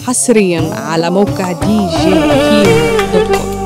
حصريا على موقع دي جي كيمو دوت كوم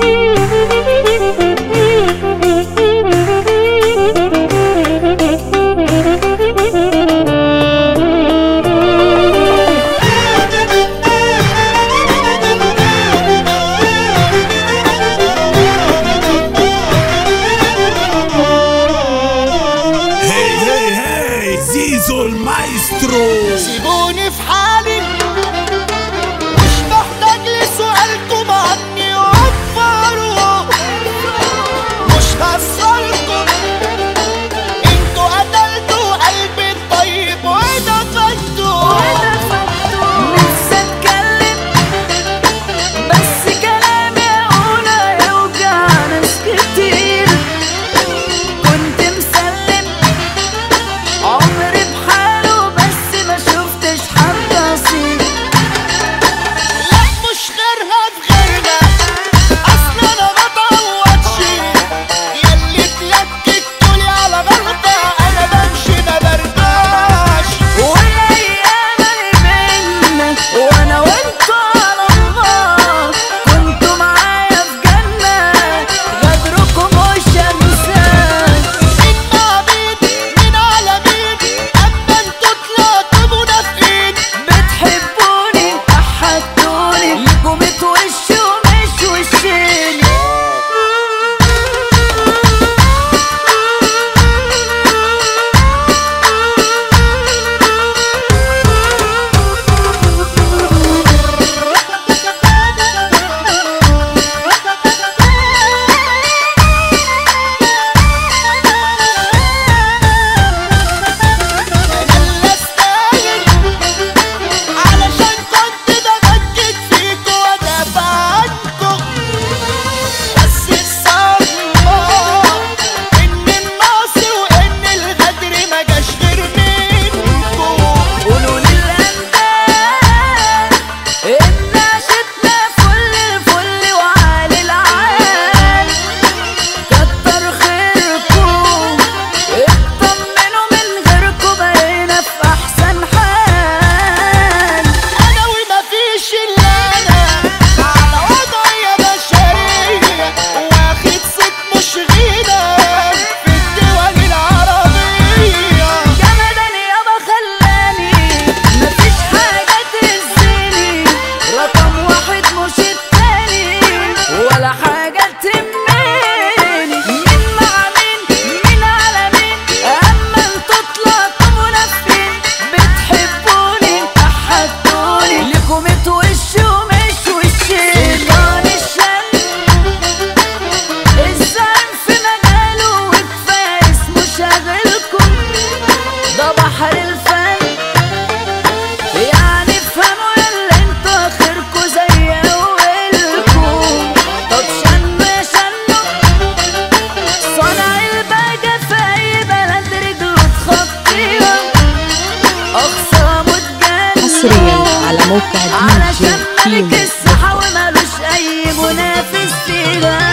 هي هي هي زيزو المايسترو سيبوني في حالي مش محتاج لسؤالكم عني وفروا مش هسألكم انتوا قتلتوا قلبي الطيب ودفنتوا نفسي اتكلم بس كلامي اقوله يوجع ناس كتير كنت مسلم عمري بحاله بس ما شفتش حد اصيل لا مش غيرها في غيرنا اصل انا ما بعوضش ياللي اتلككتوا لي على غلطة انا بمشي ما برجعش والايام اللي بينا وانا وانتوا على الله كنتوا معايا في جنة غدركم مش هنساه مين عبيد مين على مين اما انتوا طلعتوا منافقين بتحبوني احدوني ليكوا ميت وش ومش وشين انا اللي استاهل علشان كنت بمجد فيكوا وادافع عنكم بس الصدمة ان النصر وان الغدر ما جاش غير منكم قولوا للأنداد إن عشتنا فل الفل وعالي العال كتر خيركم اطمنوا من غيركم بقينا في أحسن حال انا وما فيش الا انا على وضعي يا بشرية واخد صيت مش غنى في الدول العربية جمدان يابا خلاني مفيش حاجة تهزني رقم واحد مش التاني ولا حاجة تهمني مين مع مين مين على مين أما انتوا طلعتوا منافقين بتحبوني أحدوني ليكوا ميت وش ومش وشين سلطان الشن الزعيم في مجاله وكفاية اسمه شاغلكم ده بحر الفن يعني افهموا اللي انتوا اخركوا زي اولكم طب شنو يا شنو صنع البهجة في اي بلد رجله تخطيها اخصامه تجنن حصريا على موقع دي جي علشان ملك كيمو الساحة ومالوش أي منافس فيها